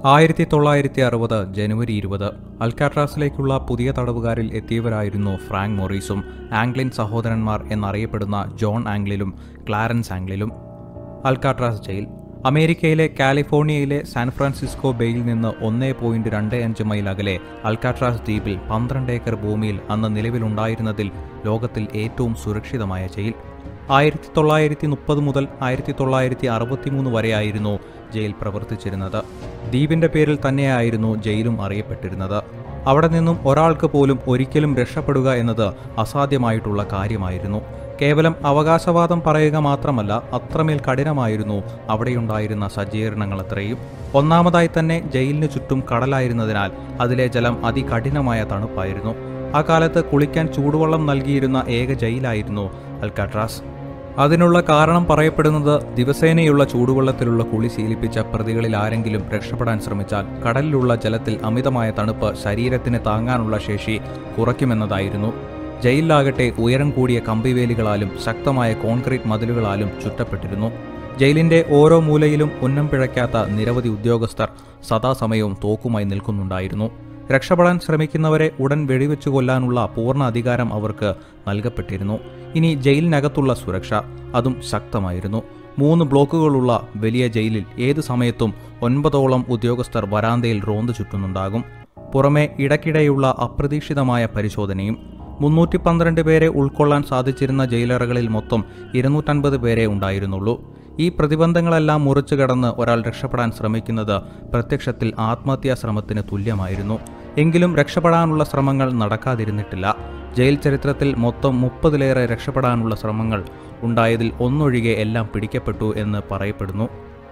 ആയിരത്തി തൊള്ളായിരത്തി അറുപത് ജനുവരി ഇരുപത് അൽക്കാട്രാസിലേക്കുള്ള പുതിയ തടവുകാരിൽ എത്തിയവരായിരുന്നു ഫ്രാങ്ക് മൊറീസും ആംഗ്ലിൻ സഹോദരന്മാർ എന്നറിയപ്പെടുന്ന ജോൺ ആംഗ്ലിലും ക്ലാരൻസ് ആംഗ്ലിലും അൽക്കാട്രാസ് ജയിൽ അമേരിക്കയിലെ കാലിഫോർണിയയിലെ സാൻ ഫ്രാൻസിസ്കോ ബേയിൽ നിന്ന് ഒന്നേ പോയിന്റ് രണ്ട് അഞ്ച് മൈൽ അകലെ അൽക്കാട്രാസ് ദ്വീപിൽ പന്ത്രണ്ട് ഏക്കർ ഭൂമിയിൽ അന്ന് നിലവിലുണ്ടായിരുന്നതിൽ ലോകത്തിൽ ഏറ്റവും സുരക്ഷിതമായ ജയിൽ ആയിരത്തി തൊള്ളായിരത്തി മുപ്പത് മുതൽ ആയിരത്തി തൊള്ളായിരത്തി അറുപത്തിമൂന്ന് വരെയായിരുന്നു ജയിൽ പ്രവർത്തിച്ചിരുന്നത് ദ്വീപിന്റെ പേരിൽ തന്നെയായിരുന്നു ജയിലും അറിയപ്പെട്ടിരുന്നത് അവിടെ നിന്നും ഒരാൾക്ക് പോലും ഒരിക്കലും രക്ഷപ്പെടുക എന്നത് അസാധ്യമായിട്ടുള്ള കാര്യമായിരുന്നു കേവലം അവകാശവാദം പറയുക മാത്രമല്ല അത്രമേൽ കഠിനമായിരുന്നു അവിടെയുണ്ടായിരുന്ന സജ്ജീകരണങ്ങൾ അത്രയും ഒന്നാമതായി തന്നെ ജയിലിന് ചുറ്റും കടലായിരുന്നതിനാൽ അതിലെ ജലം അതികഠിനമായ തണുപ്പായിരുന്നു ആ കാലത്ത് കുളിക്കാൻ ചൂടുവെള്ളം നൽകിയിരുന്ന ഏക ജയിലായിരുന്നു അൽക്കാട്രാസ് അതിനുള്ള കാരണം പറയപ്പെടുന്നത് ദിവസേനയുള്ള ചൂടുവെള്ളത്തിലുള്ള കുളി ശീലിപ്പിച്ച പ്രതികളിൽ ആരെങ്കിലും രക്ഷപ്പെടാൻ ശ്രമിച്ചാൽ കടലിലുള്ള ജലത്തിൽ അമിതമായ തണുപ്പ് ശരീരത്തിന് താങ്ങാനുള്ള ശേഷി കുറയ്ക്കുമെന്നതായിരുന്നു ജയിലിലാകട്ടെ ഉയരം കൂടിയ കമ്പിവേലികളാലും ശക്തമായ കോൺക്രീറ്റ് മതിലുകളാലും ചുറ്റപ്പെട്ടിരുന്നു ജയിലിന്റെ ഓരോ മൂലയിലും ഉന്നം പിഴയ്ക്കാത്ത നിരവധി ഉദ്യോഗസ്ഥർ സദാസമയവും തോക്കുമായി നിൽക്കുന്നുണ്ടായിരുന്നു രക്ഷപ്പെടാൻ ശ്രമിക്കുന്നവരെ ഉടൻ വെടിവെച്ചു കൊല്ലാനുള്ള പൂർണ്ണ അധികാരം അവർക്ക് നൽകപ്പെട്ടിരുന്നു ഇനി ജയിലിനകത്തുള്ള സുരക്ഷ അതും ശക്തമായിരുന്നു മൂന്ന് ബ്ലോക്കുകളുള്ള വലിയ ജയിലിൽ ഏത് സമയത്തും ഒൻപതോളം ഉദ്യോഗസ്ഥർ വരാന്തയിൽ റോന്ത് ചുറ്റുന്നുണ്ടാകും പുറമെ ഇടയ്ക്കിടെയുള്ള അപ്രതീക്ഷിതമായ പരിശോധനയും മുന്നൂറ്റി പന്ത്രണ്ട് പേരെ ഉൾക്കൊള്ളാൻ സാധിച്ചിരുന്ന ജയിലറകളിൽ മൊത്തം ഇരുന്നൂറ്റൻപത് പേരെ ഉണ്ടായിരുന്നുള്ളൂ ഈ പ്രതിബന്ധങ്ങളെല്ലാം മുറിച്ചു കടന്ന് ഒരാൾ രക്ഷപ്പെടാൻ ശ്രമിക്കുന്നത് പ്രത്യക്ഷത്തിൽ ആത്മഹത്യാ ശ്രമത്തിന് തുല്യമായിരുന്നു എങ്കിലും രക്ഷപ്പെടാനുള്ള ശ്രമങ്ങൾ നടക്കാതിരുന്നിട്ടില്ല ജയിൽ ചരിത്രത്തിൽ മൊത്തം മുപ്പതിലേറെ രക്ഷപ്പെടാനുള്ള ശ്രമങ്ങൾ ഉണ്ടായതിൽ ഒന്നൊഴികെ എല്ലാം പിടിക്കപ്പെട്ടു എന്ന് പറയപ്പെടുന്നു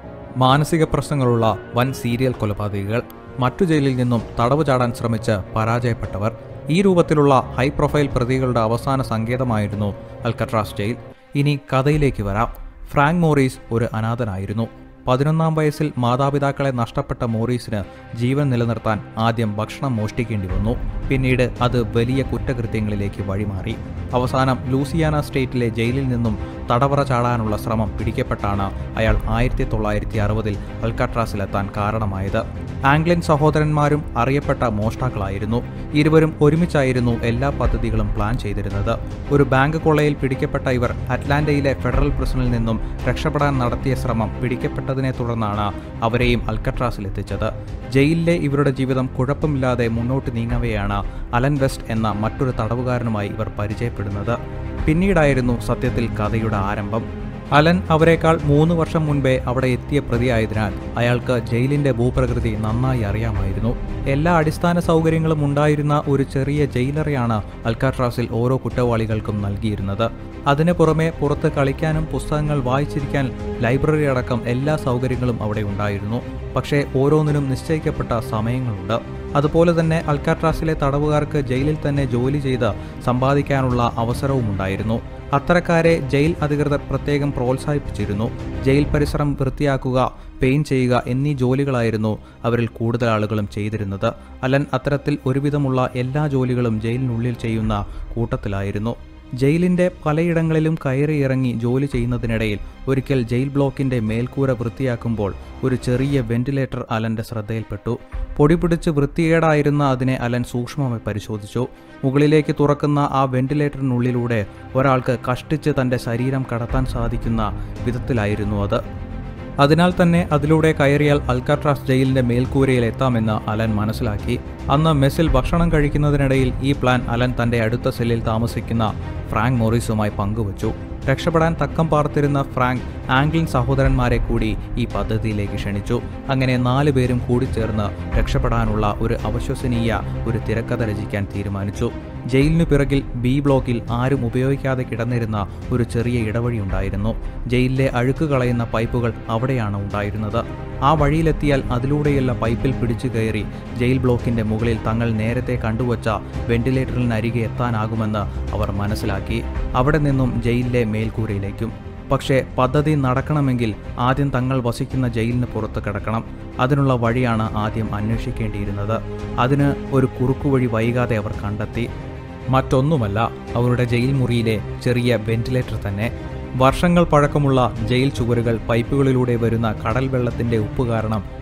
മാനസിക പ്രശ്നങ്ങളുള്ള വൻ സീരിയൽ കൊലപാതകികൾ മറ്റു ജയിലിൽ നിന്നും തടവ് ചാടാൻ ശ്രമിച്ച് പരാജയപ്പെട്ടവർ ഈ രൂപത്തിലുള്ള ഹൈ പ്രൊഫൈൽ പ്രതികളുടെ അവസാന സങ്കേതമായിരുന്നു അൽക്കട്രാസ് ജയിൽ ഇനി കഥയിലേക്ക് വരാം ഫ്രാങ്ക് മോറീസ് ഒരു അനാഥനായിരുന്നു പതിനൊന്നാം വയസ്സിൽ മാതാപിതാക്കളെ നഷ്ടപ്പെട്ട മോറീസിന് ജീവൻ നിലനിർത്താൻ ആദ്യം ഭക്ഷണം മോഷ്ടിക്കേണ്ടി വന്നു പിന്നീട് അത് വലിയ കുറ്റകൃത്യങ്ങളിലേക്ക് വഴിമാറി അവസാനം ലൂസിയാന സ്റ്റേറ്റിലെ ജയിലിൽ നിന്നും തടവറ ചാടാനുള്ള ശ്രമം പിടിക്കപ്പെട്ടാണ് അയാൾ ആയിരത്തി തൊള്ളായിരത്തി അറുപതിൽ അൽക്കാട്രാസിലെത്താൻ കാരണമായത് ആംഗ്ലിൻ സഹോദരന്മാരും അറിയപ്പെട്ട മോഷ്ടാക്കളായിരുന്നു ഇരുവരും ഒരുമിച്ചായിരുന്നു എല്ലാ പദ്ധതികളും പ്ലാൻ ചെയ്തിരുന്നത് ഒരു ബാങ്ക് കൊള്ളയിൽ പിടിക്കപ്പെട്ട ഇവർ അറ്റ്ലാന്റയിലെ ഫെഡറൽ പ്രിസണിൽ നിന്നും രക്ഷപ്പെടാൻ നടത്തിയ ശ്രമം പിടിക്കപ്പെട്ടതിനെ തുടർന്നാണ് അവരെയും അൽക്കട്രാസിലെത്തിച്ചത് ജയിലിലെ ഇവരുടെ ജീവിതം കുഴപ്പമില്ലാതെ മുന്നോട്ട് നീങ്ങവെയാണ് അലൻ വെസ്റ്റ് എന്ന മറ്റൊരു തടവുകാരനുമായി ഇവർ പരിചയപ്പെടുന്നത് പിന്നീടായിരുന്നു സത്യത്തിൽ കഥയുടെ ആരംഭം അലൻ അവരെക്കാൾ മൂന്ന് വർഷം മുൻപേ അവിടെ എത്തിയ പ്രതിയായതിനാൽ അയാൾക്ക് ജയിലിന്റെ ഭൂപ്രകൃതി നന്നായി അറിയാമായിരുന്നു എല്ലാ അടിസ്ഥാന സൗകര്യങ്ങളും ഉണ്ടായിരുന്ന ഒരു ചെറിയ ജയിലറയാണ് അൽക്കാട്രാസിൽ ഓരോ കുറ്റവാളികൾക്കും നൽകിയിരുന്നത് അതിനു പുറമെ പുറത്ത് കളിക്കാനും പുസ്തകങ്ങൾ വായിച്ചിരിക്കാൻ ലൈബ്രറി അടക്കം എല്ലാ സൗകര്യങ്ങളും അവിടെ ഉണ്ടായിരുന്നു പക്ഷേ ഓരോന്നിനും നിശ്ചയിക്കപ്പെട്ട സമയങ്ങളുണ്ട് അതുപോലെ തന്നെ അൽക്കാട്രാസിലെ തടവുകാർക്ക് ജയിലിൽ തന്നെ ജോലി ചെയ്ത് സമ്പാദിക്കാനുള്ള അവസരവും ഉണ്ടായിരുന്നു അത്തരക്കാരെ ജയിൽ അധികൃതർ പ്രത്യേകം പ്രോത്സാഹിപ്പിച്ചിരുന്നു ജയിൽ പരിസരം വൃത്തിയാക്കുക പെയിൻ ചെയ്യുക എന്നീ ജോലികളായിരുന്നു അവരിൽ കൂടുതൽ ആളുകളും ചെയ്തിരുന്നത് അലൻ അത്തരത്തിൽ ഒരുവിധമുള്ള എല്ലാ ജോലികളും ജയിലിനുള്ളിൽ ചെയ്യുന്ന കൂട്ടത്തിലായിരുന്നു ജയിലിന്റെ പലയിടങ്ങളിലും കയറി ഇറങ്ങി ജോലി ചെയ്യുന്നതിനിടയിൽ ഒരിക്കൽ ജയിൽ ബ്ലോക്കിന്റെ മേൽക്കൂര വൃത്തിയാക്കുമ്പോൾ ഒരു ചെറിയ വെന്റിലേറ്റർ അലന്റെ ശ്രദ്ധയിൽപ്പെട്ടു പൊടി പിടിച്ച് വൃത്തികേടായിരുന്ന അതിനെ അലൻ സൂക്ഷ്മമായി പരിശോധിച്ചു മുകളിലേക്ക് തുറക്കുന്ന ആ വെന്റിലേറ്ററിനുള്ളിലൂടെ ഒരാൾക്ക് കഷ്ടിച്ച് തന്റെ ശരീരം കടത്താൻ സാധിക്കുന്ന വിധത്തിലായിരുന്നു അത് അതിനാൽ തന്നെ അതിലൂടെ കയറിയാൽ അൽക്കാട്രാസ് ജയിലിന്റെ മേൽക്കൂരയിൽ എത്താമെന്ന് അലൻ മനസ്സിലാക്കി അന്ന് മെസ്സിൽ ഭക്ഷണം കഴിക്കുന്നതിനിടയിൽ ഈ പ്ലാൻ അലൻ തന്റെ അടുത്ത സെല്ലിൽ താമസിക്കുന്ന ഫ്രാങ്ക് മോറിസുമായി പങ്കുവച്ചു രക്ഷപ്പെടാൻ തക്കം പാർത്തിരുന്ന ഫ്രാങ്ക് ആംഗ്ലിൻ സഹോദരന്മാരെ കൂടി ഈ പദ്ധതിയിലേക്ക് ക്ഷണിച്ചു അങ്ങനെ നാലു പേരും കൂടിച്ചേർന്ന് രക്ഷപ്പെടാനുള്ള ഒരു അവിശ്വസനീയ ഒരു തിരക്കഥ രചിക്കാൻ തീരുമാനിച്ചു ജയിലിനു പിറകിൽ ബി ബ്ലോക്കിൽ ആരും ഉപയോഗിക്കാതെ കിടന്നിരുന്ന ഒരു ചെറിയ ഇടവഴി ഉണ്ടായിരുന്നു ജയിലിലെ അഴുക്ക് കളയുന്ന പൈപ്പുകൾ അവിടെയാണ് ഉണ്ടായിരുന്നത് ആ വഴിയിലെത്തിയാൽ അതിലൂടെയുള്ള പൈപ്പിൽ പിടിച്ചു കയറി ജയിൽ ബ്ലോക്കിന്റെ മുകളിൽ തങ്ങൾ നേരത്തെ കണ്ടുവച്ച വെന്റിലേറ്ററിനരികെ എത്താനാകുമെന്ന് അവർ മനസ്സിലാക്കി അവിടെ നിന്നും ജയിലിലെ മേൽക്കൂരയിലേക്കും പക്ഷേ പദ്ധതി നടക്കണമെങ്കിൽ ആദ്യം തങ്ങൾ വസിക്കുന്ന ജയിലിന് പുറത്ത് കിടക്കണം അതിനുള്ള വഴിയാണ് ആദ്യം അന്വേഷിക്കേണ്ടിയിരുന്നത് അതിന് ഒരു കുറുക്കുവഴി വൈകാതെ അവർ കണ്ടെത്തി മറ്റൊന്നുമല്ല അവരുടെ ജയിൽ മുറിയിലെ ചെറിയ വെന്റിലേറ്റർ തന്നെ വർഷങ്ങൾ പഴക്കമുള്ള ജയിൽ ചുവരുകൾ പൈപ്പുകളിലൂടെ വരുന്ന കടൽ വെള്ളത്തിന്റെ ഉപ്പ് കാരണം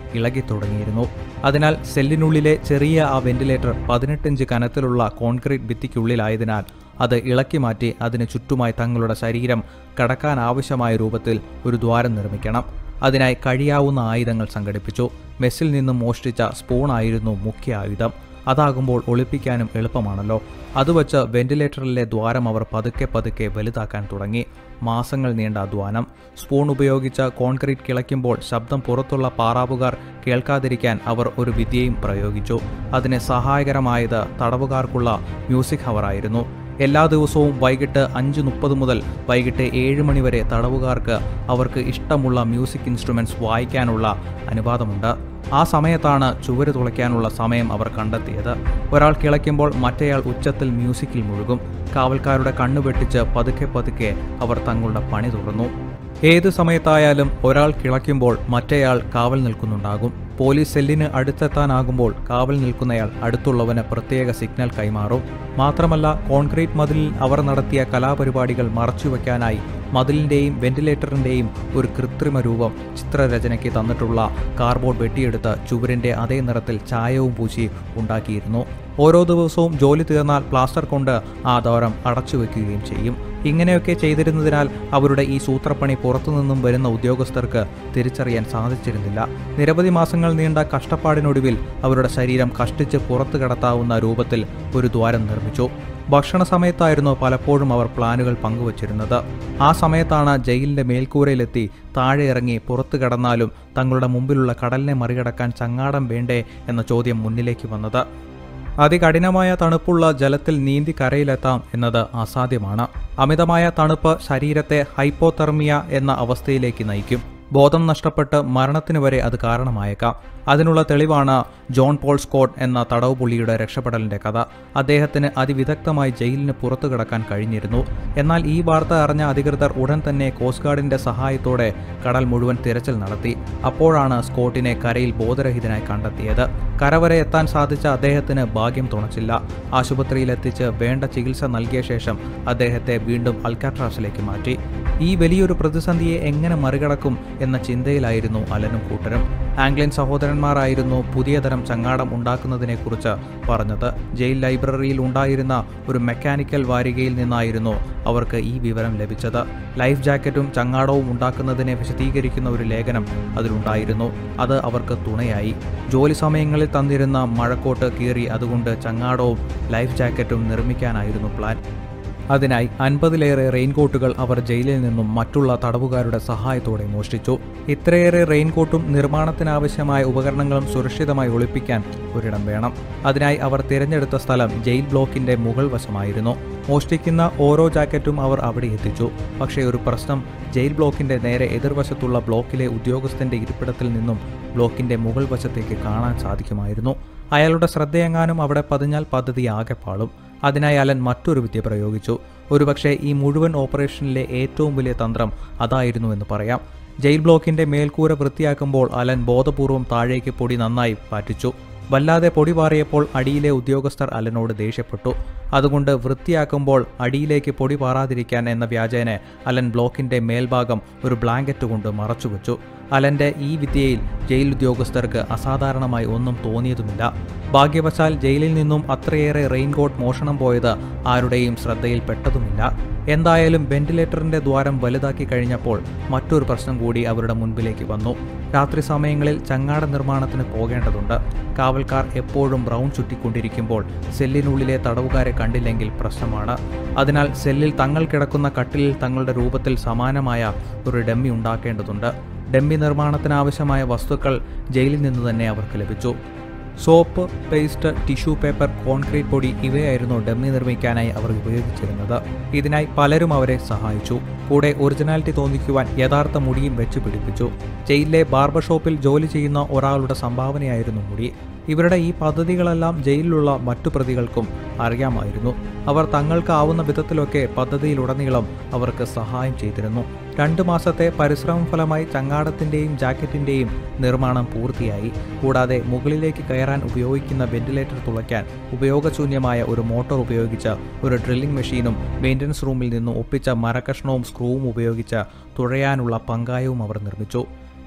ഇളകി തുടങ്ങിയിരുന്നു അതിനാൽ സെല്ലിനുള്ളിലെ ചെറിയ ആ വെന്റിലേറ്റർ പതിനെട്ടിഞ്ച് കനത്തിലുള്ള കോൺക്രീറ്റ് ഭിത്തിക്കുള്ളിലായതിനാൽ അത് ഇളക്കി മാറ്റി അതിന് ചുറ്റുമായി തങ്ങളുടെ ശരീരം കടക്കാനാവശ്യമായ രൂപത്തിൽ ഒരു ദ്വാരം നിർമ്മിക്കണം അതിനായി കഴിയാവുന്ന ആയുധങ്ങൾ സംഘടിപ്പിച്ചു മെസ്സിൽ നിന്നും മോഷ്ടിച്ച സ്പൂണായിരുന്നു മുഖ്യ ആയുധം അതാകുമ്പോൾ ഒളിപ്പിക്കാനും എളുപ്പമാണല്ലോ അതുവച്ച് വെന്റിലേറ്ററിലെ ദ്വാരം അവർ പതുക്കെ പതുക്കെ വലുതാക്കാൻ തുടങ്ങി മാസങ്ങൾ നീണ്ട അധ്വാനം സ്പൂൺ ഉപയോഗിച്ച് കോൺക്രീറ്റ് കിളയ്ക്കുമ്പോൾ ശബ്ദം പുറത്തുള്ള പാറാവുകാർ കേൾക്കാതിരിക്കാൻ അവർ ഒരു വിദ്യയും പ്രയോഗിച്ചു അതിന് സഹായകരമായത് തടവുകാർക്കുള്ള മ്യൂസിക് ഹവറായിരുന്നു എല്ലാ ദിവസവും വൈകിട്ട് അഞ്ച് മുപ്പത് മുതൽ വൈകിട്ട് ഏഴ് മണി വരെ തടവുകാർക്ക് അവർക്ക് ഇഷ്ടമുള്ള മ്യൂസിക് ഇൻസ്ട്രുമെന്റ്സ് വായിക്കാനുള്ള അനുവാദമുണ്ട് ആ സമയത്താണ് ചുവര് തുളയ്ക്കാനുള്ള സമയം അവർ കണ്ടെത്തിയത് ഒരാൾ കിളയ്ക്കുമ്പോൾ മറ്റേയാൾ ഉച്ചത്തിൽ മ്യൂസിക്കിൽ മുഴുകും കാവൽക്കാരുടെ കണ്ണു വെട്ടിച്ച് പതുക്കെ പതുക്കെ അവർ തങ്ങളുടെ പണി തുടർന്നു ഏത് സമയത്തായാലും ഒരാൾ കിളയ്ക്കുമ്പോൾ മറ്റേയാൾ കാവൽ നിൽക്കുന്നുണ്ടാകും പോലീസ് സെല്ലിന് അടുത്തെത്താനാകുമ്പോൾ കാവൽ നിൽക്കുന്നയാൾ അടുത്തുള്ളവന് പ്രത്യേക സിഗ്നൽ കൈമാറും മാത്രമല്ല കോൺക്രീറ്റ് മതിലിൽ അവർ നടത്തിയ കലാപരിപാടികൾ മറച്ചുവെക്കാനായി മതിലിന്റെയും വെന്റിലേറ്ററിന്റെയും ഒരു കൃത്രിമ രൂപം ചിത്രരചനയ്ക്ക് തന്നിട്ടുള്ള കാർബോർഡ് വെട്ടിയെടുത്ത് ചുവരിന്റെ അതേ നിറത്തിൽ ചായവും പൂശി ഉണ്ടാക്കിയിരുന്നു ഓരോ ദിവസവും ജോലി തീർന്നാൽ പ്ലാസ്റ്റർ കൊണ്ട് ആ ദ്വാരം അടച്ചു വെക്കുകയും ചെയ്യും ഇങ്ങനെയൊക്കെ ചെയ്തിരുന്നതിനാൽ അവരുടെ ഈ സൂത്രപ്പണി പുറത്തുനിന്നും വരുന്ന ഉദ്യോഗസ്ഥർക്ക് തിരിച്ചറിയാൻ സാധിച്ചിരുന്നില്ല നിരവധി മാസങ്ങൾ നീണ്ട കഷ്ടപ്പാടിനൊടുവിൽ അവരുടെ ശരീരം കഷ്ടിച്ച് പുറത്തു കടത്താവുന്ന രൂപത്തിൽ ഒരു ദ്വാരം നിർമ്മിച്ചു ഭക്ഷണ സമയത്തായിരുന്നു പലപ്പോഴും അവർ പ്ലാനുകൾ പങ്കുവച്ചിരുന്നത് ആ സമയത്താണ് ജയിലിന്റെ മേൽക്കൂരയിലെത്തി താഴെ ഇറങ്ങി പുറത്തു കടന്നാലും തങ്ങളുടെ മുമ്പിലുള്ള കടലിനെ മറികടക്കാൻ ചങ്ങാടം വേണ്ടേ എന്ന ചോദ്യം മുന്നിലേക്ക് വന്നത് അതികഠിനമായ തണുപ്പുള്ള ജലത്തിൽ നീന്തി കരയിലെത്താം എന്നത് അസാധ്യമാണ് അമിതമായ തണുപ്പ് ശരീരത്തെ ഹൈപ്പോതെർമിയ എന്ന അവസ്ഥയിലേക്ക് നയിക്കും ബോധം നഷ്ടപ്പെട്ട് മരണത്തിന് വരെ അത് കാരണമായേക്കാം അതിനുള്ള തെളിവാണ് ജോൺ പോൾ സ്കോട്ട് എന്ന തടവ് പുള്ളിയുടെ രക്ഷപ്പെടലിന്റെ കഥ അദ്ദേഹത്തിന് അതിവിദഗ്ധമായി ജയിലിന് പുറത്തു കിടക്കാൻ കഴിഞ്ഞിരുന്നു എന്നാൽ ഈ വാർത്ത അറിഞ്ഞ അധികൃതർ ഉടൻ തന്നെ കോസ്റ്റ് ഗാർഡിന്റെ സഹായത്തോടെ കടൽ മുഴുവൻ തിരച്ചിൽ നടത്തി അപ്പോഴാണ് സ്കോട്ടിനെ കരയിൽ ബോധരഹിതനായി കണ്ടെത്തിയത് കരവരെ എത്താൻ സാധിച്ച അദ്ദേഹത്തിന് ഭാഗ്യം തുണച്ചില്ല ആശുപത്രിയിലെത്തിച്ച് വേണ്ട ചികിത്സ നൽകിയ ശേഷം അദ്ദേഹത്തെ വീണ്ടും അൽക്കാട്രാസിലേക്ക് മാറ്റി ഈ വലിയൊരു പ്രതിസന്ധിയെ എങ്ങനെ മറികടക്കും എന്ന ചിന്തയിലായിരുന്നു അലനും കൂട്ടരും ആംഗ്ലൻ സഹോദരന്മാരായിരുന്നു പുതിയ തരം ചങ്ങാടം ഉണ്ടാക്കുന്നതിനെക്കുറിച്ച് പറഞ്ഞത് ജയിൽ ലൈബ്രറിയിൽ ഉണ്ടായിരുന്ന ഒരു മെക്കാനിക്കൽ വാരികയിൽ നിന്നായിരുന്നു അവർക്ക് ഈ വിവരം ലഭിച്ചത് ലൈഫ് ജാക്കറ്റും ചങ്ങാടവും ഉണ്ടാക്കുന്നതിനെ വിശദീകരിക്കുന്ന ഒരു ലേഖനം അതിലുണ്ടായിരുന്നു അത് അവർക്ക് തുണയായി ജോലി സമയങ്ങളിൽ തന്നിരുന്ന മഴക്കോട്ട് കീറി അതുകൊണ്ട് ചങ്ങാടവും ലൈഫ് ജാക്കറ്റും നിർമ്മിക്കാനായിരുന്നു പ്ലാൻ അതിനായി അൻപതിലേറെ റെയിൻകോട്ടുകൾ അവർ ജയിലിൽ നിന്നും മറ്റുള്ള തടവുകാരുടെ സഹായത്തോടെ മോഷ്ടിച്ചു ഇത്രയേറെ റെയിൻകോട്ടും നിർമ്മാണത്തിനാവശ്യമായ ഉപകരണങ്ങളും സുരക്ഷിതമായി ഒളിപ്പിക്കാൻ ഒരിടം വേണം അതിനായി അവർ തിരഞ്ഞെടുത്ത സ്ഥലം ജയിൽ ബ്ലോക്കിന്റെ മുകൾ വശമായിരുന്നു മോഷ്ടിക്കുന്ന ഓരോ ജാക്കറ്റും അവർ അവിടെ എത്തിച്ചു പക്ഷേ ഒരു പ്രശ്നം ജയിൽ ബ്ലോക്കിന്റെ നേരെ എതിർവശത്തുള്ള ബ്ലോക്കിലെ ഉദ്യോഗസ്ഥന്റെ ഇരിപ്പിടത്തിൽ നിന്നും ബ്ലോക്കിന്റെ മുകൾ വശത്തേക്ക് കാണാൻ സാധിക്കുമായിരുന്നു അയാളുടെ ശ്രദ്ധയെങ്ങാനും അവിടെ പതിഞ്ഞാൽ പദ്ധതി ആകെ പാളും അതിനായി അലൻ മറ്റൊരു വിദ്യ പ്രയോഗിച്ചു ഒരുപക്ഷെ ഈ മുഴുവൻ ഓപ്പറേഷനിലെ ഏറ്റവും വലിയ തന്ത്രം അതായിരുന്നു എന്ന് പറയാം ജയിൽ ബ്ലോക്കിന്റെ മേൽക്കൂര വൃത്തിയാക്കുമ്പോൾ അലൻ ബോധപൂർവം താഴേക്ക് പൊടി നന്നായി പാറ്റിച്ചു വല്ലാതെ പൊടി പാറിയപ്പോൾ അടിയിലെ ഉദ്യോഗസ്ഥർ അലനോട് ദേഷ്യപ്പെട്ടു അതുകൊണ്ട് വൃത്തിയാക്കുമ്പോൾ അടിയിലേക്ക് പൊടി പാറാതിരിക്കാൻ എന്ന വ്യാജേന അലൻ ബ്ലോക്കിന്റെ മേൽഭാഗം ഒരു ബ്ലാങ്കറ്റ് കൊണ്ട് മറച്ചുവെച്ചു അലന്റെ ഈ വിദ്യയിൽ ജയിൽ ഉദ്യോഗസ്ഥർക്ക് അസാധാരണമായി ഒന്നും തോന്നിയതുമില്ല ഭാഗ്യവശാൽ ജയിലിൽ നിന്നും അത്രയേറെ റെയിൻകോട്ട് മോഷണം പോയത് ആരുടെയും ശ്രദ്ധയിൽപ്പെട്ടതുമില്ല എന്തായാലും വെന്റിലേറ്ററിന്റെ ദ്വാരം വലുതാക്കി കഴിഞ്ഞപ്പോൾ മറ്റൊരു പ്രശ്നം കൂടി അവരുടെ മുൻപിലേക്ക് വന്നു രാത്രി സമയങ്ങളിൽ ചങ്ങാട നിർമ്മാണത്തിന് പോകേണ്ടതുണ്ട് കാവൽക്കാർ എപ്പോഴും ബ്രൗൺ ചുറ്റിക്കൊണ്ടിരിക്കുമ്പോൾ സെല്ലിനുള്ളിലെ തടവുകാരെ കണ്ടില്ലെങ്കിൽ പ്രശ്നമാണ് അതിനാൽ സെല്ലിൽ തങ്ങൾ കിടക്കുന്ന കട്ടിലിൽ തങ്ങളുടെ രൂപത്തിൽ സമാനമായ ഒരു ഡമ്മി ഉണ്ടാക്കേണ്ടതുണ്ട് ഡമ്മി നിർമ്മാണത്തിനാവശ്യമായ വസ്തുക്കൾ ജയിലിൽ നിന്ന് തന്നെ അവർക്ക് ലഭിച്ചു soap paste tissue paper concrete പൊടി ഇവയായിരുന്നു ഡമ്മി നിർമ്മിക്കാനായി അവർ ഉപയോഗിച്ചിരുന്നത് ഇതിനായി പലരും അവരെ സഹായിച്ചു കൂടെ ഒറിജിനാലിറ്റി തോന്നിക്കുവാൻ യഥാർത്ഥ മുടിയും വെച്ച് പിടിപ്പിച്ചു ജയിലിലെ ബാർബർ ഷോപ്പിൽ ജോലി ചെയ്യുന്ന ഒരാളുടെ സംഭാവനയായിരുന്നു മുടി ഇവരുടെ ഈ പദ്ധതികളെല്ലാം ജയിലിലുള്ള മറ്റു പ്രതികൾക്കും അറിയാമായിരുന്നു അവർ തങ്ങൾക്ക് ആവുന്ന വിധത്തിലൊക്കെ പദ്ധതിയിലുടനീളം അവർക്ക് സഹായം ചെയ്തിരുന്നു രണ്ടു മാസത്തെ പരിശ്രമം ഫലമായി ചങ്ങാടത്തിന്റെയും ജാക്കറ്റിന്റെയും നിർമ്മാണം പൂർത്തിയായി കൂടാതെ മുകളിലേക്ക് കയറാൻ ഉപയോഗിക്കുന്ന വെന്റിലേറ്റർ തുളയ്ക്കാൻ ഉപയോഗശൂന്യമായ ഒരു മോട്ടോർ ഉപയോഗിച്ച് ഒരു ഡ്രില്ലിംഗ് മെഷീനും മെയിൻ്റനൻസ് റൂമിൽ നിന്ന് ഒപ്പിച്ച മരക്കഷ്ണവും സ്ക്രൂവും ഉപയോഗിച്ച് തുഴയാനുള്ള പങ്കായവും അവർ നിർമ്മിച്ചു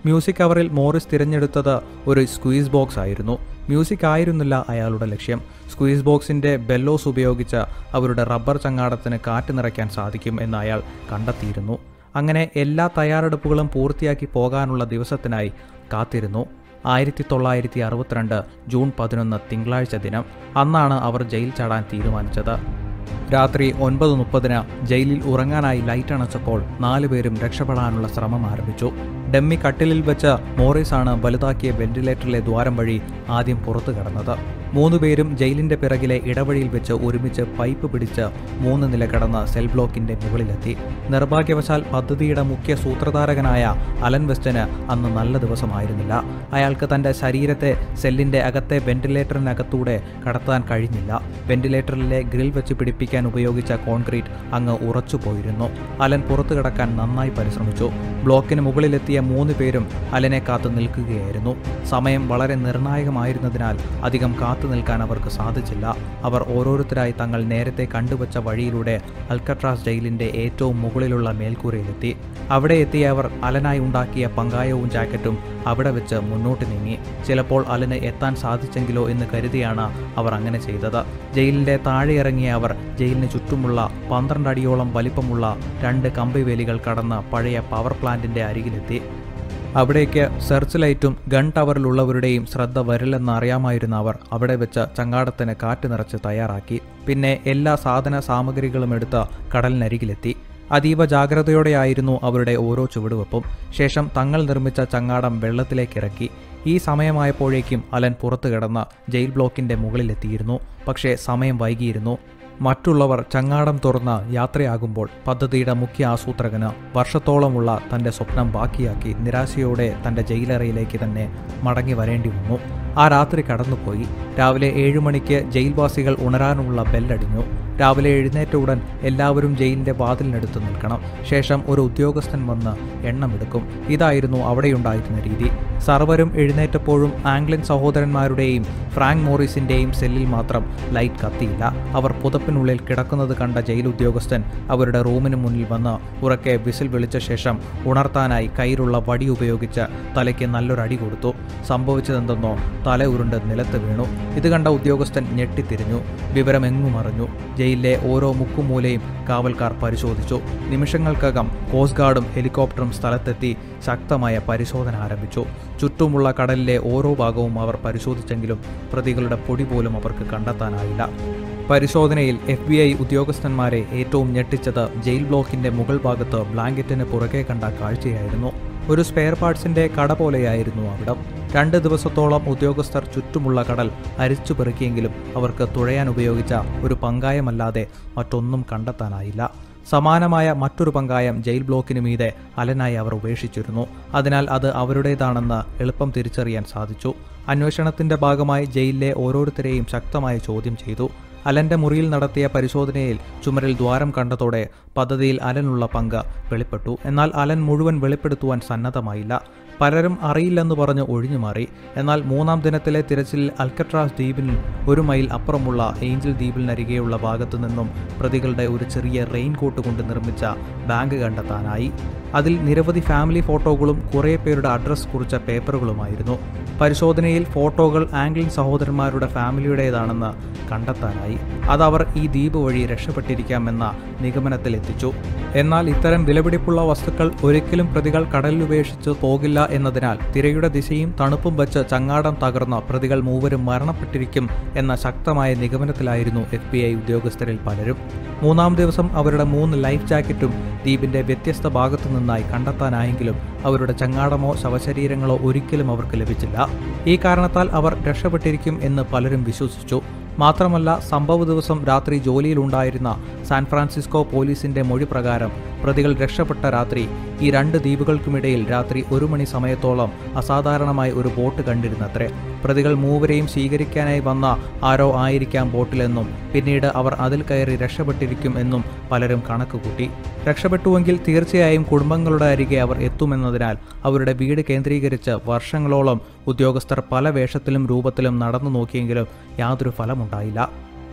മ്യൂസിക് കവറിൽ മോറിസ് തിരഞ്ഞെടുത്തത് ഒരു സ്ക്വീസ് ബോക്സ് ആയിരുന്നു മ്യൂസിക് ആയിരുന്നില്ല അയാളുടെ ലക്ഷ്യം സ്ക്വീസ് ബോക്സിന്റെ ബെല്ലോസ് ഉപയോഗിച്ച് അവരുടെ റബ്ബർ ചങ്ങാടത്തിന് കാറ്റ് നിറയ്ക്കാൻ സാധിക്കും എന്ന് അയാൾ കണ്ടെത്തിയിരുന്നു അങ്ങനെ എല്ലാ തയ്യാറെടുപ്പുകളും പൂർത്തിയാക്കി പോകാനുള്ള ദിവസത്തിനായി കാത്തിരുന്നു ആയിരത്തി തൊള്ളായിരത്തി അറുപത്തിരണ്ട് ജൂൺ പതിനൊന്ന് തിങ്കളാഴ്ച ദിനം അന്നാണ് അവർ ജയിൽ ചാടാൻ തീരുമാനിച്ചത് രാത്രി ഒൻപത് മുപ്പതിന് ജയിലിൽ ഉറങ്ങാനായി ലൈറ്റ് അണച്ചപ്പോൾ നാലുപേരും രക്ഷപ്പെടാനുള്ള ശ്രമം ആരംഭിച്ചു ഡമ്മി കട്ടിലിൽ വെച്ച് മോറിസാണ് വലുതാക്കിയ വെന്റിലേറ്ററിലെ ദ്വാരം വഴി ആദ്യം പുറത്തു കടന്നത് മൂന്നുപേരും ജയിലിന്റെ പിറകിലെ ഇടവഴിയിൽ വെച്ച് ഒരുമിച്ച് പൈപ്പ് പിടിച്ച് മൂന്ന് നില കടന്ന് സെൽ ബ്ലോക്കിന്റെ മുകളിലെത്തി നിർഭാഗ്യവശാൽ പദ്ധതിയുടെ മുഖ്യ സൂത്രധാരകനായ അലൻ വെസ്റ്റന് അന്ന് നല്ല ദിവസമായിരുന്നില്ല അയാൾക്ക് തന്റെ ശരീരത്തെ സെല്ലിന്റെ അകത്തെ വെന്റിലേറ്ററിനകത്തൂടെ കടത്താൻ കഴിഞ്ഞില്ല വെന്റിലേറ്ററിലെ ഗ്രിൽ വെച്ച് പിടിപ്പിക്കാൻ ഉപയോഗിച്ച കോൺക്രീറ്റ് അങ്ങ് ഉറച്ചുപോയിരുന്നു അലൻ പുറത്തു കടക്കാൻ നന്നായി പരിശ്രമിച്ചു ബ്ലോക്കിന് മുകളിലെത്തിയ മൂന്ന് പേരും അലനെ കാത്തു നിൽക്കുകയായിരുന്നു സമയം വളരെ നിർണായകമായിരുന്നതിനാൽ അധികം കാത്തു നിൽക്കാൻ അവർക്ക് സാധിച്ചില്ല അവർ ഓരോരുത്തരായി തങ്ങൾ നേരത്തെ കണ്ടുവച്ച വഴിയിലൂടെ അൽക്കട്രാസ് ജയിലിന്റെ ഏറ്റവും മുകളിലുള്ള മേൽക്കൂരയിലെത്തി അവിടെ എത്തിയ അവർ അലനായി ഉണ്ടാക്കിയ പങ്കായവും ജാക്കറ്റും അവിടെ വെച്ച് മുന്നോട്ട് നീങ്ങി ചിലപ്പോൾ അലന് എത്താൻ സാധിച്ചെങ്കിലോ എന്ന് കരുതിയാണ് അവർ അങ്ങനെ ചെയ്തത് ജയിലിന്റെ താഴെ ഇറങ്ങിയ അവർ ജയിലിന് ചുറ്റുമുള്ള പന്ത്രണ്ട് അടിയോളം വലിപ്പമുള്ള രണ്ട് കമ്പിവേലികൾ കടന്ന് പഴയ പവർ പ്ലാന്റിന്റെ അരികിലെത്തി അവിടേക്ക് സെർച്ച് ലൈറ്റും ഗൺ ടവറിലുള്ളവരുടെയും ശ്രദ്ധ വരില്ലെന്ന് അറിയാമായിരുന്ന അവർ അവിടെ വെച്ച് ചങ്ങാടത്തിന് കാറ്റ് നിറച്ച് തയ്യാറാക്കി പിന്നെ എല്ലാ സാധന സാമഗ്രികളും എടുത്ത് കടലിനരികിലെത്തി അതീവ ജാഗ്രതയോടെയായിരുന്നു അവരുടെ ഓരോ ചുവടുവെപ്പും ശേഷം തങ്ങൾ നിർമ്മിച്ച ചങ്ങാടം വെള്ളത്തിലേക്കിറക്കി ഈ സമയമായപ്പോഴേക്കും അലൻ പുറത്തു കിടന്ന ജയിൽ ബ്ലോക്കിന്റെ മുകളിലെത്തിയിരുന്നു പക്ഷേ സമയം വൈകിയിരുന്നു മറ്റുള്ളവർ ചങ്ങാടം തുറന്ന് യാത്രയാകുമ്പോൾ പദ്ധതിയുടെ മുഖ്യ ആസൂത്രകന് വർഷത്തോളമുള്ള തന്റെ സ്വപ്നം ബാക്കിയാക്കി നിരാശയോടെ തന്റെ ജയിലറയിലേക്ക് തന്നെ മടങ്ങി വരേണ്ടി വന്നു ആ രാത്രി കടന്നുപോയി രാവിലെ ഏഴു മണിക്ക് ജയിൽവാസികൾ ഉണരാനുള്ള ബെല്ലടിഞ്ഞു രാവിലെ എഴുന്നേറ്റ ഉടൻ എല്ലാവരും ജയിലിന്റെ വാതിലിനടുത്ത് നിൽക്കണം ശേഷം ഒരു ഉദ്യോഗസ്ഥൻ വന്ന് എണ്ണമെടുക്കും ഇതായിരുന്നു അവിടെയുണ്ടായിരുന്ന രീതി സർവരും എഴുന്നേറ്റപ്പോഴും ആംഗ്ലൻ സഹോദരന്മാരുടെയും ഫ്രാങ്ക് മോറിസിന്റെയും സെല്ലിൽ മാത്രം ലൈറ്റ് കത്തിയില്ല അവർ പുതപ്പിനുള്ളിൽ കിടക്കുന്നത് കണ്ട ജയിൽ ഉദ്യോഗസ്ഥൻ അവരുടെ റൂമിന് മുന്നിൽ വന്ന് ഉറക്കെ വിസിൽ വിളിച്ച ശേഷം ഉണർത്താനായി കയ്യിലുള്ള വടി ഉപയോഗിച്ച് തലയ്ക്ക് നല്ലൊരടി കൊടുത്തു സംഭവിച്ചതെന്തെന്നോ തല ഉരുണ്ട് നിലത്ത് വീണു ഇത് കണ്ട ഉദ്യോഗസ്ഥൻ ഞെട്ടിത്തിരിഞ്ഞു വിവരമെങ്ങും അറിഞ്ഞു ജയിലിലെ ഓരോ മുക്കുമൂലയും കാവൽക്കാർ പരിശോധിച്ചു നിമിഷങ്ങൾക്കകം കോസ്റ്റ് ഗാർഡും ഹെലികോപ്റ്ററും സ്ഥലത്തെത്തി ശക്തമായ പരിശോധന ആരംഭിച്ചു ചുറ്റുമുള്ള കടലിലെ ഓരോ ഭാഗവും അവർ പരിശോധിച്ചെങ്കിലും പ്രതികളുടെ പൊടി പോലും അവർക്ക് കണ്ടെത്താനായില്ല പരിശോധനയിൽ എഫ് ബി ഐ ഉദ്യോഗസ്ഥന്മാരെ ഏറ്റവും ഞെട്ടിച്ചത് ജയിൽ ബ്ലോക്കിന്റെ മുകൾ ഭാഗത്ത് ബ്ലാങ്കറ്റിന് പുറകെ കണ്ട കാഴ്ചയായിരുന്നു ഒരു സ്പെയർ പാർട്സിന്റെ കട പോലെയായിരുന്നു അവിടം രണ്ട് ദിവസത്തോളം ഉദ്യോഗസ്ഥർ ചുറ്റുമുള്ള കടൽ അരിച്ചു പെറുക്കിയെങ്കിലും അവർക്ക് തുഴയാൻ ഉപയോഗിച്ച ഒരു പങ്കായമല്ലാതെ മറ്റൊന്നും കണ്ടെത്താനായില്ല സമാനമായ മറ്റൊരു പങ്കായം ജയിൽ ബ്ലോക്കിന് മീതെ അലനായി അവർ ഉപേക്ഷിച്ചിരുന്നു അതിനാൽ അത് അവരുടേതാണെന്ന് എളുപ്പം തിരിച്ചറിയാൻ സാധിച്ചു അന്വേഷണത്തിന്റെ ഭാഗമായി ജയിലിലെ ഓരോരുത്തരെയും ശക്തമായി ചോദ്യം ചെയ്തു അലന്റെ മുറിയിൽ നടത്തിയ പരിശോധനയിൽ ചുമരിൽ ദ്വാരം കണ്ടതോടെ പദ്ധതിയിൽ അലനുള്ള പങ്ക് വെളിപ്പെട്ടു എന്നാൽ അലൻ മുഴുവൻ വെളിപ്പെടുത്തുവാൻ സന്നദ്ധമായില്ല പലരും അറിയില്ലെന്ന് പറഞ്ഞ് ഒഴിഞ്ഞുമാറി എന്നാൽ മൂന്നാം ദിനത്തിലെ തിരച്ചിലിൽ അൽക്കട്രാസ് ദ്വീപിന് ഒരു മൈൽ അപ്പുറമുള്ള ഏഞ്ചൽ ദ്വീപിനരികെയുള്ള ഭാഗത്തു നിന്നും പ്രതികളുടെ ഒരു ചെറിയ റെയിൻ കോട്ട് കൊണ്ട് നിർമ്മിച്ച ബാങ്ക് കണ്ടെത്താനായി അതിൽ നിരവധി ഫാമിലി ഫോട്ടോകളും കുറേ പേരുടെ അഡ്രസ്സ് കുറിച്ച പേപ്പറുകളുമായിരുന്നു പരിശോധനയിൽ ഫോട്ടോകൾ ആംഗ്ലിൻ സഹോദരന്മാരുടെ ഫാമിലിയുടേതാണെന്ന് കണ്ടെത്താനായി അതവർ ഈ ദ്വീപ് വഴി രക്ഷപ്പെട്ടിരിക്കാമെന്ന നിഗമനത്തിലെത്തിച്ചു എന്നാൽ ഇത്തരം വിലപിടിപ്പുള്ള വസ്തുക്കൾ ഒരിക്കലും പ്രതികൾ കടലിൽ ഉപേക്ഷിച്ച് പോകില്ല എന്നതിനാൽ തിരയുടെ ദിശയും തണുപ്പും വെച്ച് ചങ്ങാടം തകർന്ന പ്രതികൾ മൂവരും മരണപ്പെട്ടിരിക്കും എന്ന ശക്തമായ നിഗമനത്തിലായിരുന്നു എഫ് ബി ഐ ഉദ്യോഗസ്ഥരിൽ പലരും മൂന്നാം ദിവസം അവരുടെ മൂന്ന് ലൈഫ് ജാക്കറ്റും ദ്വീപിന്റെ വ്യത്യസ്ത ഭാഗത്തു നിന്നായി കണ്ടെത്താനായെങ്കിലും അവരുടെ ചങ്ങാടമോ ശവശരീരങ്ങളോ ഒരിക്കലും അവർക്ക് ലഭിച്ചില്ല ഈ കാരണത്താൽ അവർ രക്ഷപ്പെട്ടിരിക്കും എന്ന് പലരും വിശ്വസിച്ചു മാത്രമല്ല സംഭവ ദിവസം രാത്രി ജോലിയിലുണ്ടായിരുന്ന സാൻ ഫ്രാൻസിസ്കോ പോലീസിന്റെ മൊഴി പ്രകാരം പ്രതികൾ രക്ഷപ്പെട്ട രാത്രി ഈ രണ്ട് ദ്വീപുകൾക്കുമിടയിൽ രാത്രി ഒരു മണി സമയത്തോളം അസാധാരണമായി ഒരു ബോട്ട് കണ്ടിരുന്നത്രേ പ്രതികൾ മൂവരെയും സ്വീകരിക്കാനായി വന്ന ആരോ ആയിരിക്കാം ബോട്ടിലെന്നും പിന്നീട് അവർ അതിൽ കയറി രക്ഷപ്പെട്ടിരിക്കും എന്നും പലരും കണക്കുകൂട്ടി രക്ഷപ്പെട്ടുവെങ്കിൽ തീർച്ചയായും കുടുംബങ്ങളുടെ അരികെ അവർ എത്തുമെന്നതിനാൽ അവരുടെ വീട് കേന്ദ്രീകരിച്ച് വർഷങ്ങളോളം ഉദ്യോഗസ്ഥർ പല വേഷത്തിലും രൂപത്തിലും നടന്നു നോക്കിയെങ്കിലും യാതൊരു ഫലമുണ്ടായില്ല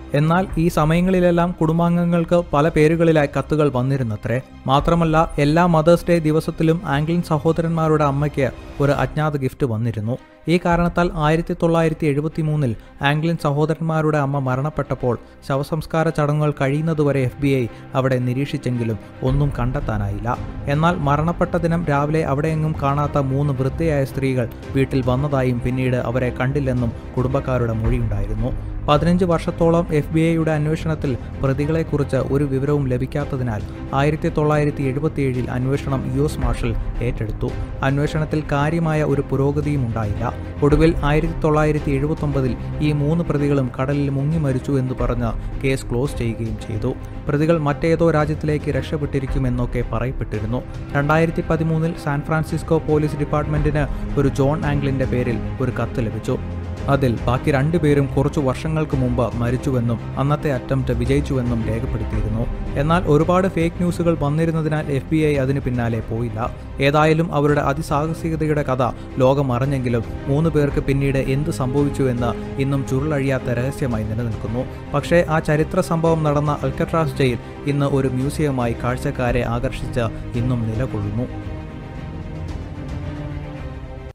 എന്നാൽ ഈ സമയങ്ങളിലെല്ലാം കുടുംബാംഗങ്ങൾക്ക് പല പേരുകളിലായി കത്തുകൾ വന്നിരുന്നത്രേ മാത്രമല്ല എല്ലാ മദേഴ്സ് ഡേ ദിവസത്തിലും ആംഗ്ലിൻ സഹോദരന്മാരുടെ അമ്മയ്ക്ക് ഒരു അജ്ഞാത ഗിഫ്റ്റ് വന്നിരുന്നു ഈ കാരണത്താൽ ആയിരത്തി തൊള്ളായിരത്തി എഴുപത്തി മൂന്നിൽ ആംഗ്ലിൻ സഹോദരന്മാരുടെ അമ്മ മരണപ്പെട്ടപ്പോൾ ശവസംസ്കാര ചടങ്ങുകൾ കഴിയുന്നതുവരെ എഫ് ബി ഐ അവിടെ നിരീക്ഷിച്ചെങ്കിലും ഒന്നും കണ്ടെത്താനായില്ല എന്നാൽ മരണപ്പെട്ട ദിനം രാവിലെ അവിടെയെങ്ങും കാണാത്ത മൂന്ന് വൃദ്ധയായ സ്ത്രീകൾ വീട്ടിൽ വന്നതായും പിന്നീട് അവരെ കണ്ടില്ലെന്നും കുടുംബക്കാരുടെ മൊഴിയുണ്ടായിരുന്നു പതിനഞ്ച് വർഷത്തോളം എഫ് ബി ഐയുടെ അന്വേഷണത്തിൽ പ്രതികളെക്കുറിച്ച് ഒരു വിവരവും ലഭിക്കാത്തതിനാൽ ആയിരത്തി തൊള്ളായിരത്തി എഴുപത്തിയേഴിൽ അന്വേഷണം യു എസ് മാർഷൽ ഏറ്റെടുത്തു അന്വേഷണത്തിൽ കാര്യമായ ഒരു പുരോഗതിയും ഉണ്ടായില്ല ഒടുവിൽ ആയിരത്തി തൊള്ളായിരത്തി എഴുപത്തൊമ്പതിൽ ഈ മൂന്ന് പ്രതികളും കടലിൽ മുങ്ങി മരിച്ചു എന്ന് പറഞ്ഞ് കേസ് ക്ലോസ് ചെയ്യുകയും ചെയ്തു പ്രതികൾ മറ്റേതോ രാജ്യത്തിലേക്ക് രക്ഷപ്പെട്ടിരിക്കുമെന്നൊക്കെ പറയപ്പെട്ടിരുന്നു രണ്ടായിരത്തി പതിമൂന്നിൽ സാൻ ഫ്രാൻസിസ്കോ പോലീസ് ഡിപ്പാർട്ട്മെന്റിന് ഒരു ജോൺ ആംഗ്ലിന്റെ പേരിൽ ഒരു കത്ത് ലഭിച്ചു അതിൽ ബാക്കി രണ്ടുപേരും കുറച്ചു വർഷങ്ങൾക്ക് മുമ്പ് മരിച്ചുവെന്നും അന്നത്തെ അറ്റംപ്റ്റ് വിജയിച്ചുവെന്നും രേഖപ്പെടുത്തിയിരുന്നു എന്നാൽ ഒരുപാട് ഫേക്ക് ന്യൂസുകൾ വന്നിരുന്നതിനാൽ എഫ് ബി ഐ അതിന് പിന്നാലെ പോയില്ല ഏതായാലും അവരുടെ അതിസാഹസികതയുടെ കഥ ലോകം അറിഞ്ഞെങ്കിലും മൂന്ന് പേർക്ക് പിന്നീട് എന്ത് സംഭവിച്ചു എന്ന് ഇന്നും ചുരുളഴിയാത്ത രഹസ്യമായി നിലനിൽക്കുന്നു പക്ഷേ ആ ചരിത്ര സംഭവം നടന്ന അൽക്കട്രാസ് ജയിൽ ഇന്ന് ഒരു മ്യൂസിയമായി കാഴ്ചക്കാരെ ആകർഷിച്ച് ഇന്നും നിലകൊള്ളുന്നു